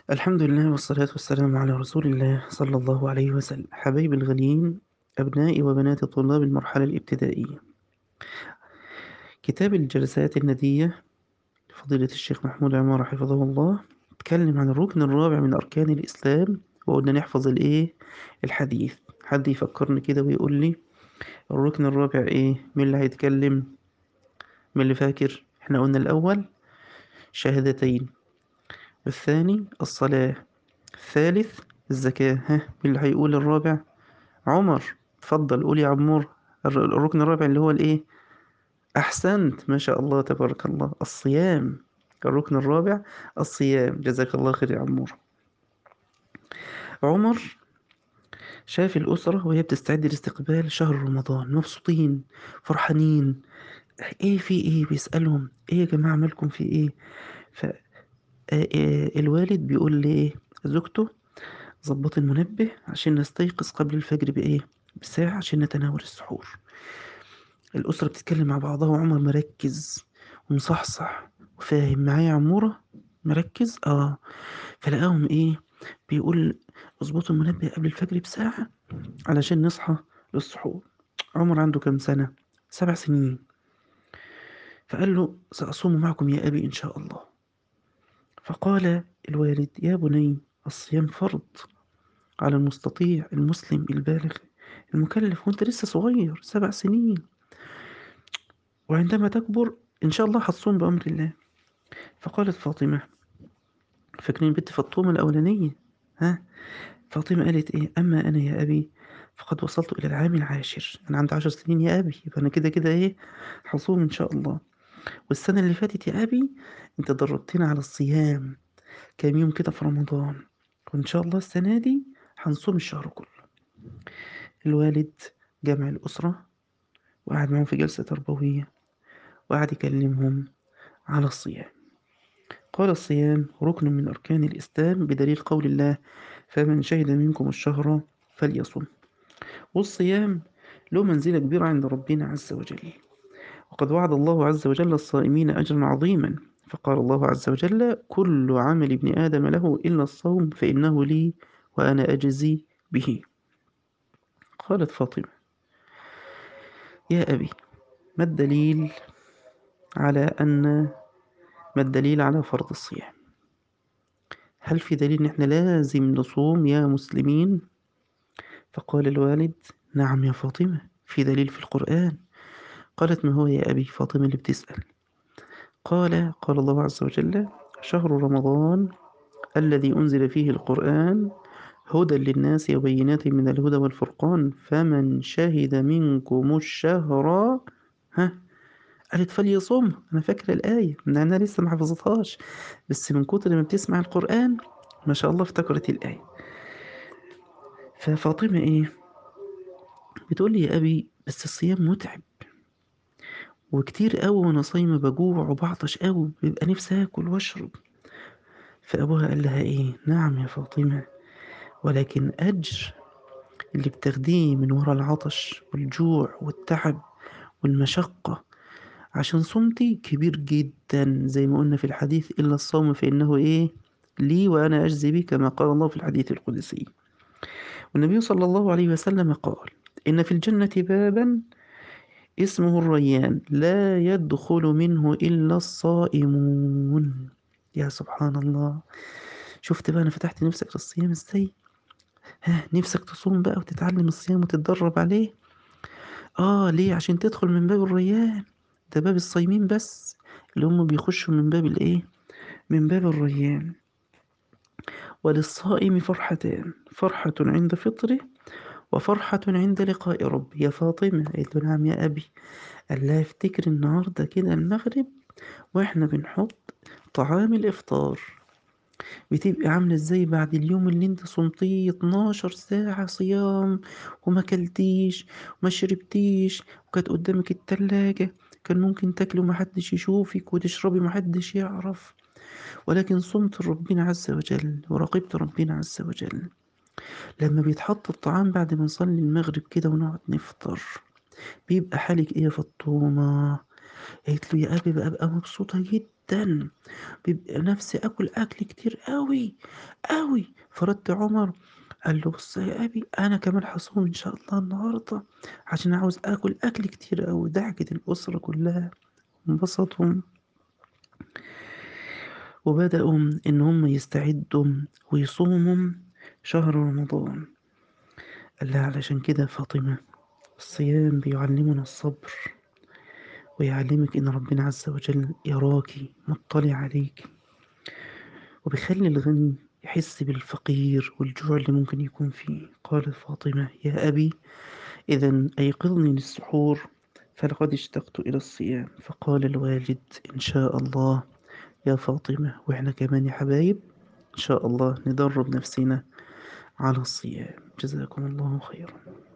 الحمد لله والصلاة والسلام على رسول الله صلى الله عليه وسلم حبايبي الغاليين أبنائي وبنات طلاب المرحلة الابتدائية كتاب الجلسات الندية فضيلة الشيخ محمود عمار حفظه الله اتكلم عن الركن الرابع من أركان الإسلام وقلنا نحفظ الإيه الحديث حد يفكرني كده ويقول لي الركن الرابع إيه مين اللي هيتكلم مين اللي فاكر احنا قلنا الأول شهادتين الثاني الصلاة الثالث الزكاة ها مين اللي هيقول الرابع عمر اتفضل قول يا عمور الر- الركن الرابع اللي هو الايه احسنت ما شاء الله تبارك الله الصيام الركن الرابع الصيام جزاك الله خير يا عمور عمر شاف الأسرة وهي بتستعد لاستقبال شهر رمضان مبسوطين فرحانين ايه في ايه بيسألهم ايه يا جماعة مالكم في ايه ف آه، آه، الوالد بيقول لإيه زوجته ظبط المنبه عشان نستيقظ قبل الفجر بإيه بساعة عشان نتناول السحور الأسرة بتتكلم مع بعضها وعمر مركز ومصحصح وفاهم معايا عمورة مركز اه فلقاهم ايه بيقول اظبطوا المنبه قبل الفجر بساعة علشان نصحى للسحور عمر عنده كام سنة سبع سنين فقال له سأصوم معكم يا أبي إن شاء الله فقال الوالد يا بني الصيام فرض على المستطيع المسلم البالغ المكلف وانت لسه صغير سبع سنين وعندما تكبر إن شاء الله هتصوم بأمر الله فقالت فاطمة فاكرين بنت فاطمة الأولانية ها فاطمة قالت إيه أما أنا يا أبي فقد وصلت إلى العام العاشر أنا عندي عشر سنين يا أبي يبقى أنا كده كده إيه هصوم إن شاء الله والسنة اللي فاتت يا أبي أنت دربتنا على الصيام كام يوم كده في رمضان وإن شاء الله السنة دي هنصوم الشهر كله الوالد جمع الأسرة وقعد معهم في جلسة تربوية وقعد يكلمهم على الصيام قال الصيام ركن من أركان الإسلام بدليل قول الله فمن شهد منكم الشهر فليصم والصيام له منزلة كبيرة عند ربنا عز وجل وقد وعد الله عز وجل الصائمين أجرا عظيما فقال الله عز وجل كل عمل ابن آدم له إلا الصوم فإنه لي وأنا أجزي به قالت فاطمة يا أبي ما الدليل على أن ما الدليل على فرض الصيام هل في دليل إن إحنا لازم نصوم يا مسلمين فقال الوالد نعم يا فاطمة في دليل في القرآن قالت ما هو يا أبي فاطمة اللي بتسأل قال قال الله عز وجل شهر رمضان الذي أنزل فيه القرآن هدى للناس وبينات من الهدى والفرقان فمن شهد منكم الشهر ها قالت فليصم أنا فاكرة الآية من أنا لسه ما حفظتهاش بس من كتر ما بتسمع القرآن ما شاء الله افتكرت الآية ففاطمة إيه بتقول لي يا أبي بس الصيام متعب وكتير قوي وأنا صايمة بجوع وبعطش قوي بيبقى نفسي آكل وأشرب فأبوها قال لها إيه نعم يا فاطمة ولكن أجر اللي بتاخديه من ورا العطش والجوع والتعب والمشقة عشان صمتي كبير جدا زي ما قلنا في الحديث إلا الصوم فإنه إيه لي وأنا أجزي به كما قال الله في الحديث القدسي والنبي صلى الله عليه وسلم قال إن في الجنة بابا اسمه الريان لا يدخل منه إلا الصائمون يا سبحان الله شفت بقى أنا فتحت نفسك للصيام إزاي ها نفسك تصوم بقى وتتعلم الصيام وتتدرب عليه آه ليه عشان تدخل من باب الريان ده باب الصايمين بس اللي هم بيخشوا من باب الإيه من باب الريان وللصائم فرحتان فرحة عند فطره وفرحة عند لقاء ربه يا فاطمة قالت له نعم يا أبي قال لها افتكر النهاردة كده المغرب واحنا بنحط طعام الإفطار بتبقى عاملة ازاي بعد اليوم اللي انت صمتيه 12 ساعة صيام وما كلتيش وما شربتيش وكانت قدامك التلاجة كان ممكن تاكلي ومحدش يشوفك وتشربي محدش يعرف ولكن صمت ربنا عز وجل وراقبت ربنا عز وجل لما بيتحط الطعام بعد ما نصلي المغرب كده ونقعد نفطر بيبقى حالك ايه يا فطومة قالت له يا أبي بقى أبقى مبسوطة جدا جدًا، بيبقى نفسي آكل أكل كتير أوي، أوي، فرَد عمر قال له: "بُص يا أبي أنا كمان هاصوم إن شاء الله النهارده عشان عاوز آكل أكل كتير أوي." ضحكت الأسرة كلّها وانبسطوا وبدأوا إن هم يستعدوا ويصوموا شهر رمضان. قال لها: "علشان كده يا فاطمة الصيام بيعلّمنا الصبر ويعلّمِك إن ربنا عز وجل يراكِ، مُطّلع عليكِ." وبيخلّي الغني يحس بالفقير والجوع اللي ممكن يكون فيه. قالت فاطمة: "يا أبي إذًا أيقظني للسحور فلقد اشتقت إلى الصيام." فقال الوالد: "إن شاء الله يا فاطمة وإحنا كمان يا حبايب إن شاء الله ندرّب نفسنا على الصيام." جزاكم الله خيرًا.